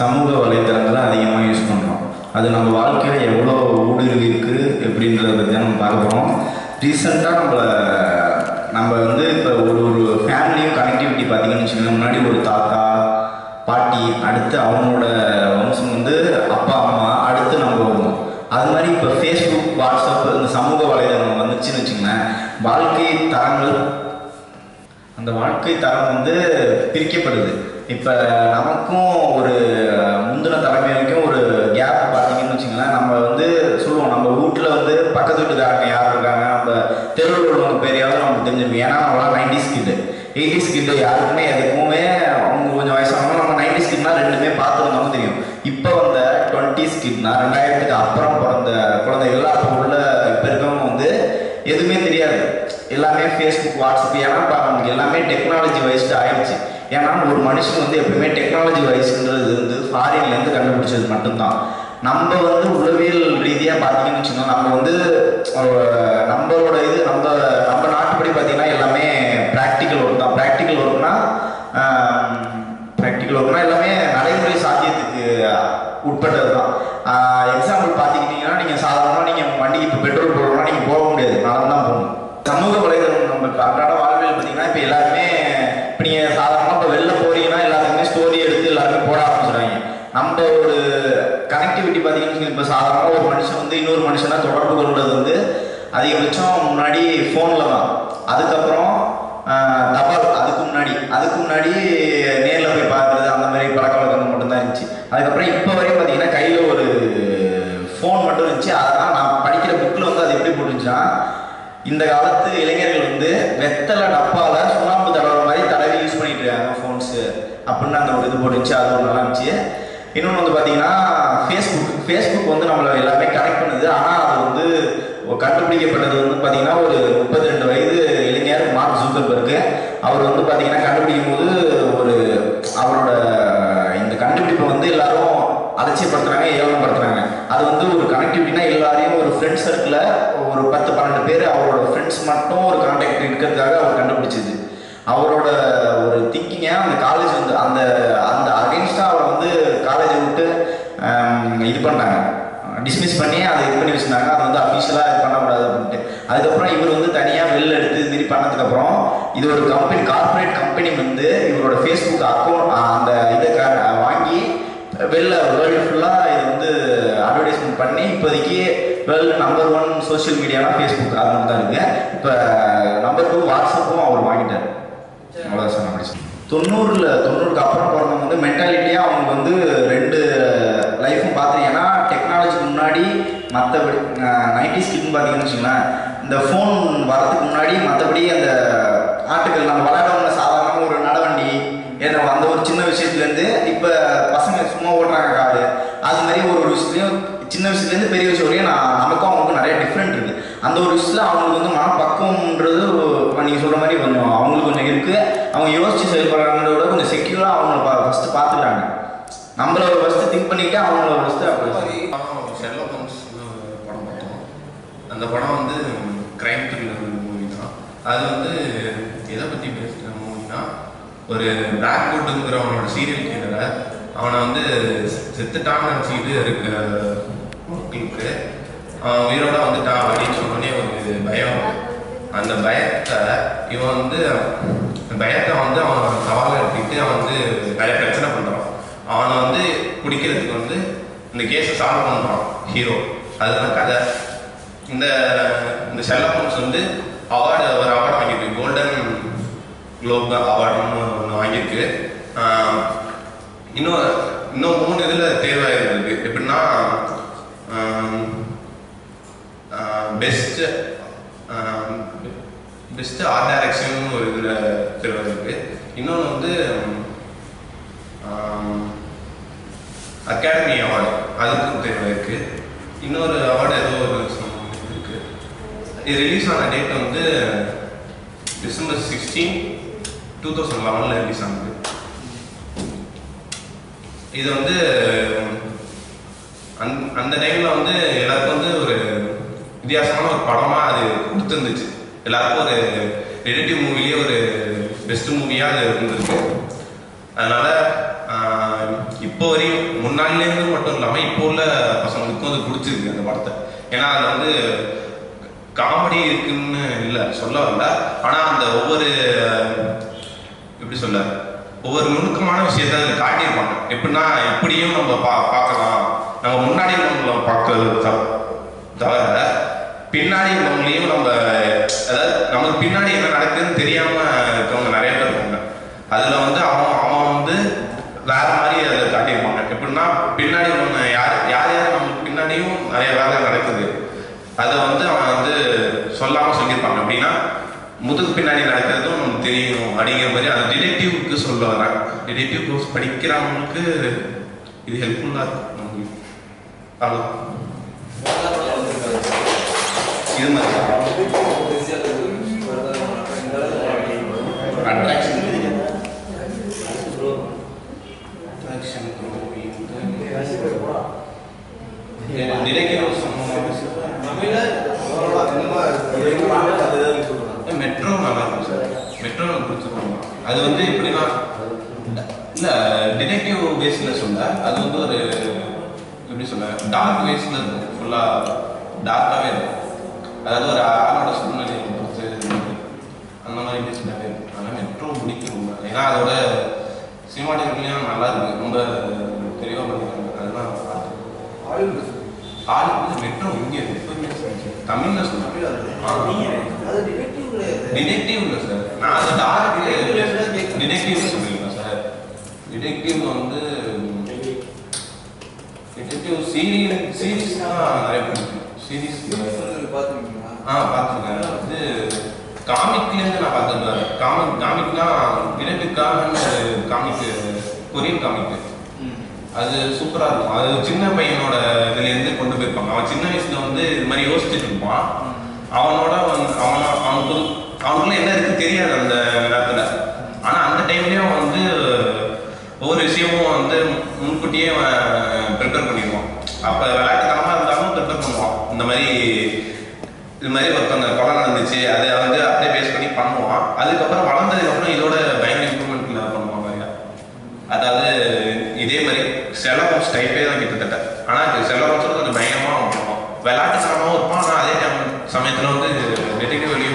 சமூக வலைத்தளங்களை அதிகமாக யூஸ் பண்ணுறோம் அது நம்ம வாழ்க்கையில் எவ்வளோ ஊடுருவி இருக்குது எப்படின்றத பற்றி தான் நம்ம பார்க்க போகிறோம் ரீசெண்டாக நம்மள நம்ம வந்து இப்போ ஒரு ஒரு ஃபேமிலியும் கனெக்டிவிட்டி பார்த்தீங்கன்னு வச்சுக்கோங்க முன்னாடி ஒரு தாத்தா பாட்டி அடுத்து அவங்களோட வம்சம் வந்து அப்பா அம்மா அடுத்து நம்ம வருவோம் அது மாதிரி இப்போ ஃபேஸ்புக் வாட்ஸ்அப் இந்த சமூக வலைதளம் வந்துச்சுன்னு வச்சுங்களேன் வாழ்க்கை தரங்கள் அந்த வாழ்க்கை தரம் வந்து பிரிக்கப்படுது இப்போ நமக்கும் ஒரு முந்தின தலைமுறைக்கும் ஒரு கேப் பார்த்தீங்கன்னு வச்சுங்களேன் நம்ம வந்து சொல்லுவோம் நம்ம வீட்டில் வந்து பக்கத்து வீட்டுக்காரங்க யார் இருக்காங்க நம்ம தெருவில் உள்ளவங்க பேரையாவது நமக்கு தெரிஞ்சிருக்கும் ஏன்னா நம்மளாம் நைன்டிஸ் கிட்டு எயிட்டிஸ் கிட்டு யாருக்குமே எதுக்குமே அவங்க கொஞ்சம் வயசானவங்க நம்ம நைன்டிஸ் கிட்னா ரெண்டுமே பார்த்துருந்தவங்க தெரியும் இப்போ வந்த டுவெண்ட்டிஸ் கிட்னா ரெண்டாயிரத்துக்கு அப்புறம் பிறந்த குழந்தைகள் அப்போ உள்ள இப்போ இருக்கவங்க வந்து எதுவுமே தெரியாது எல்லாமே ஃபேஸ்புக் வாட்ஸ்அப் ஏன்னா இப்போ அவங்களுக்கு எல்லாமே டெக்னாலஜி வைஸ்டு ஆயிடுச்சு ஏன்னா ஒரு மனுஷன் வந்து எப்பவுமே டெக்னாலஜி வைஸ்ன்றது வந்து ஃபாரின்லேருந்து கண்டுபிடிச்சது மட்டும்தான் நம்ம வந்து உளவியல் ரீதியாக பார்த்தீங்கன்னு வச்சுக்கோங்க நம்ம வந்து அஹ், நம்மளோட இது நம்ம நம்ம நாட்டுப்படி பார்த்தீங்கன்னா எல்லாமே ப்ராக்டிக்கல் ஒர்க் தான் ப்ராக்டிக்கல் ஒர்க்னா ப்ராக்டிக்கல் ஒர்க்னா எல்லாமே நடைமுறை சாத்தியத்துக்கு உட்பட்டது தான் எக்ஸாம்பிள் பார்த்துக்கிட்டிங்கன்னா நீங்கள் சாதாரணமாக நீங்கள் வண்டிக்கு இப்போ பெட்ரோல் போடணும்னா நீங்கள் போக முடியாது நடந்து தான் போகணும் சமூக வலைதளம் நம்ம அன்றாட வாழ்வியல் பார்த்தீங்கன்னா இப்போ எல்லாருமே இப்போ நீங்கள் சாதாரணமாக இப்போ வெளில போறீங்கன்னா எல்லாருமே ஸ்டோரி எடுத்து எல்லாருமே போட ஆரம்பிச்சிடுறாங்க நம்ம ஒரு கனெக்டிவிட்டி பார்த்தீங்கன்னா இப்போ சாதாரணமாக ஒரு மனுஷன் வந்து இன்னொரு மனுஷனா தொடர்பு கொள்வது வந்து அதிகபட்சம் முன்னாடி ஃபோனில் தான் அதுக்கப்புறம் ஆஹ், தபால் அதுக்கு முன்னாடி அதுக்கு முன்னாடி நேரில் போய் பார்க்குறது அந்த மாதிரி பழக்க வழக்கங்கள் மட்டும்தான் இருந்துச்சு அதுக்கப்புறம் இப்போ வரையும் பார்த்தீங்கன்னா கையில் ஒரு ஃபோன் மட்டும் இருந்துச்சு அதெல்லாம் நான் படிக்கிற புக்கில் வந்து அது எப்படி போட்டுருந்துச்சுன்னா இந்த காலத்து இளைஞர்கள் வந்து வெத்தலை டப்பால சுண்ணாம்பு தடவை மாதிரி தடவி யூஸ் பண்ணிட்டு இருக்காங்க ஃபோன்ஸு அப்படின்னு அந்த ஒரு இது போட்டுச்சு அது ஒரு நல்லா இருந்துச்சு இன்னொன்று வந்து பார்த்தீங்கன்னா ஃபேஸ்புக் ஃபேஸ்புக் வந்து நம்மளை எல்லாமே கனெக்ட் பண்ணுது ஆனால் அது வந்து கண்டுபிடிக்கப்பட்டது வந்து பார்த்தீங்கன்னா ஒரு முப்பத்தி ரெண்டு வயது இளைஞர் மார்க் ஜூக்கர்பர்க்கு அவர் வந்து பார்த்தீங்கன்னா கண்டுபிடிக்கும் போது ஒரு அவரோட இந்த கண்டுபிடிப்பை வந்து எல்லாரும் அலட்சியப்படுத்துறாங்க ஏவலப்படுத்துறாங்க அது வந்து ஒரு கனெக்டிவிட்டினா எல்லாரையும் ஒரு ஃப்ரெண்ட் சர்க்கிளில் ஒரு பத்து பன்னெண்டு பேர் அவரோட ஃப்ரெண்ட்ஸ் மட்டும் ஒரு கான்டாக்ட் இருக்கிறதுக்காக அவர் கண்டுபிடிச்சது அவரோட ஒரு திங்கிங்கை அந்த காலேஜ் வந்து அந்த அந்த அகைன்ஸ்டாக அவரை வந்து காலேஜை விட்டு ஆம், இது பண்ணாங்க டிஸ்மிஸ் பண்ணி அதை இது பண்ணி வச்சிருந்தாங்க அதை வந்து அஃபிஷியலாக இது பண்ணக்கூடாது அப்படின்ட்டு அதுக்கப்புறம் இவர் வந்து தனியாக வெளில எடுத்து இது மாதிரி பண்ணதுக்கப்புறம் இது ஒரு கம்பெனி கார்ப்பரேட் கம்பெனி வந்து இவரோட ஃபேஸ்புக் அக்கௌண்ட் அந்த இதை க- வாங்கி வெளில வேர்ல்டு ஃபுல்லாக இது வந்து அட்வர்டைஸ்மெண்ட் பண்ணி இப்போதைக்கு வேர்ல்டு நம்பர் ஒன் சோஷியல் மீடியானா ஃபேஸ்புக் அது மட்டும் தான் இருக்குது இப்போ நம்பர் டூ வாட்ஸ்அப்பும் அவர் வாங்கிட்டார் அவ்வளோதான் சார் நான் தொண்ணூறில் தொண்ணூறுக்கு அப்புறம் பிறந்தவங்க வந்து மென்டாலிட்டியாக அவங்க வந்து ரெண்டு லைஃப்பும் பார்த்து ஏன்னா டெக்னாலஜிக்கு முன்னாடி மற்றபடி நைன்டி ஸ்கிட்னு பார்த்தீங்கன்னு வச்சுங்களேன் இந்த ஃபோன் வரதுக்கு முன்னாடி மற்றபடி அந்த ஆட்டுகள் நம்ம விளையாடவங்க சாதாரணமாக ஒரு நடவண்டி ஏதோ அந்த ஒரு சின்ன விஷயத்துலேருந்து இப்போ பசங்க சும்மா ஓட்டுறாங்க காரு அது மாதிரி ஒரு ஒரு விஷயத்துலையும் சின்ன விஷயத்துலேருந்து பெரிய விஷயம் வரையும் நான் நமக்கும் அவங்களுக்கும் நிறைய டிஃப்ரெண்ட் இருக்குது அந்த ஒரு விஷயத்தில் அவங்களுக்கு வந்து மனப்பக்குவம்ன்றது நீங்கள் சொல்கிற மாதிரி கொஞ்சம் அவங்களுக்கு கொஞ்சம் இருக்குது அவங்க யோசிச்சு செயல்படுறாங்கிறத விட கொஞ்சம் செக்யூராக அவங்கள ஃபஸ்ட்டு பார்த்துக்கிறாங்க நம்மள ஃபஸ்ட்டு திங்க் பண்ணிக்கிட்டு அவங்கள ஃபஸ்ட்டு அப்படி ஷெர்லாக் ஹோம்ஸ் படம் பார்த்தோம் அந்த படம் வந்து கிரைம் த்ரில்லர் மூவி தான் அது வந்து எதை பற்றி பேசுகிற மூவினா ஒரு பிளாக் கோட்டுங்கிறவனோட சீரியல் கில்லரை அவனை வந்து செத்துட்டான்னு நினச்சிக்கிட்டு இருக்க மக்களுக்கு அவன் உயிரோட வந்துட்டான் அப்படின்னு சொன்னோடனே ஒரு பயம் வரும். அந்த பயத்தை இவன் வந்து அந்த பயத்தை வந்து அவன் சவாலை எடுத்துக்கிட்டு அவன் வந்து நிறைய பிரச்சனை பண்ணுறான் அவனை வந்து பிடிக்கிறதுக்கு வந்து இந்த கேஸை சால்வ் பண்ணுறான் ஹீரோ அதுதான் கதை இந்த இந்த ஷெர்லாக் ஹோம்ஸ் வந்து அவார்டு ஒரு அவார்டு வாங்கியிருக்கு கோல்டன் குளோப் அவார்டுன்னு ஒன்று வாங்கியிருக்கு ஆஹ் இன்னும் இன்னும் மூணு இதில் தேர்வாயிருக்கு எப்படின்னா பெஸ்ட் பெஸ்ட் ஆர்ட் டைரக்ஷன் ஒரு இதில் தேர்வாயிருக்கு இன்னொன்று வந்து அகாடமி அவார்டு அதுக்கும் தேர்வாயிருக்கு இன்னொரு அவார்டு ஏதோ ஒரு some இருக்கு இது ரிலீஸ் ஆன டேட் வந்து டிசம்பர் சிக்ஸ்டீன் டூ தௌசண்ட் லெவனில் ரிலீஸ் ஆனது இது வந்து அந் அந்த டைமில் வந்து எல்லாருக்கும் வந்து ஒரு வித்தியாசமான ஒரு படமாக அது கொடுத்துருந்துச்சு எல்லாருக்கும் ஒரு ரிலேட்டிவ் மூவிலேயே ஒரு பெஸ்ட் மூவியாக அது இருந்திருக்கு அதனால இப்போ இப்போ வரையும் முன்னாடிலேருந்து மட்டும் இல்லாமல் இப்போ உள்ள பசங்களுக்கும் அது பிடிச்சிருக்கு அந்த படத்தை ஏன்னா அதில் வந்து காமெடி இருக்குன்னு இல்லை சொல்ல வரல ஆனால் அந்த ஒவ்வொரு எப்படி சொல்ல ஒவ்வொரு நுணுக்கமான விஷயத்த அதில் காட்டியிருப்பாங்க எப்படின்னா இப்படியும் நம்ம பா பார்க்கலாம் நம்ம முன்னாடி நம்மள பார்க்கறது த- தவிர பின்னாடி உள்ளவங்களையும் நம்ம அதாவது நமக்கு பின்னாடி என்ன நடக்குதுன்னு தெரியாம இருக்கவங்க நிறைய பேர் இருக்காங்க அதுல வந்து அவன் அவன் வந்து வேற மாதிரி அதை காட்டியிருப்பாங்க எப்படின்னா பின்னாடி உள்ளவங்க யார் யார் யார் நமக்கு பின்னாடியும் நிறைய வேலை நடக்குது அதை வந்து அவன் வந்து சொல்லாம சொல்லியிருப்பாங்க அப்படின்னா முதுகு பின்னாடி நடக்கிறதும் நமக்கு தெரியும் அப்படிங்கிற மாதிரி அந்த டிடெக்டிவ்க்கு சொல்ல வரேன் டிடெக்டிவ் கோர்ஸ் படிக்கிறவங்களுக்கு இது ஹெல்ப்ஃபுல்லாக இருக்கும் நமக்கு அவ்வளோ இது மாதிரி அட்ராக்ஷன் அட்ராக்ஷன் டிடெக்டிவ் மெட்ரோ நல்லா இருக்கும் சார் மெட்ரோ எனக்கு பிடிச்சிருக்கோம் அது வந்து எப்படின்னா இல்ல டிடெக்டிவ் பேஸ்ல சொல்ல அது வந்து ஒரு எப்படி சொல்ல டார்க் வேஸ்ல இருக்கும் ஃபுல்லா டார்க்காவே இருக்கும் அதாவது ஒரு ஆளோட சூழ்நிலை பொறுத்து இருக்கு. அந்த மாதிரி பேசினாவே இருக்கும் அதனால மெட்ரோ பிடிக்கும் ரொம்ப ஏன்னா அதோட சினிமாட்டோகிராஃபிலையும் நல்லா இருக்கு ரொம்ப தெளிவாக பண்ணிருக்காங்க அதெல்லாம் பார்த்து ஆளுக்கு மெட்ரோ இங்கே எப்பவுமே தமிழ்ல சொல்லுவாங்க டிடெக்டிவ் இல்லை சார் நான் அதை டார்க் டிடெக்டிவ் சொல்லிருக்கேன் சார் டிடெக்டிவ் வந்து டிடெக்டிவ் சீரியல் சீரிஸ் தான் நிறைய பிடிக்கும் சீரிஸ் ஆ பார்த்துருக்கேன் வந்து காமிக்லேருந்து நான் பார்த்துருக்கேன் காமிக் காமிக்னா டிடெக்டிவ்கான காமிக் கொரியன் காமிக் அது சூப்பரா இருக்கும் அது சின்ன பையனோட இதுல இருந்து கொண்டு போயிருப்பாங்க அவன் சின்ன வயசுல வந்து இது மாதிரி யோசிச்சுட்டு இருப்பான் அவனோட வந்து அவன அவனுக்கு அவனுக்குள்ள என்ன இருக்கு தெரியாது அந்த நேரத்துல ஆனா அந்த டைம்லயும் அவன் வந்து ஒவ்வொரு விஷயமும் வந்து முன்கூட்டியே அவன் ப்ரிப்பேர் பண்ணிடுவான் அப்ப விளையாட்டுத்தனமா இருந்தாலும் ப்ரிப்பேர் பண்ணுவான் இந்த மாதிரி இது மாதிரி ஒருத்தவங்க கொலை நடந்துச்சு அதை வந்து அப்படியே பேஸ் பண்ணி பண்ணுவான் அதுக்கப்புறம் வளர்ந்ததுக்கு அப்புறம் இதோட பயங்கர இம்ப்ரூவ்மெண்ட்ல பண்ணுவான் நிறையா அதாவது இதே மாதிரி செலவம்ஸ் டைப்பே தான் கிட்டத்தட்ட ஆனால் செலவம்ஸ் கொஞ்சம் பயங்கரமாக அவன் பண்ணுவான் விளையாட்டுத்தனமாகவும் இருப்பான் ஆனால் அதே டைம் சமயத்தில் வந்து டிடெக்டிவ் வெளியும்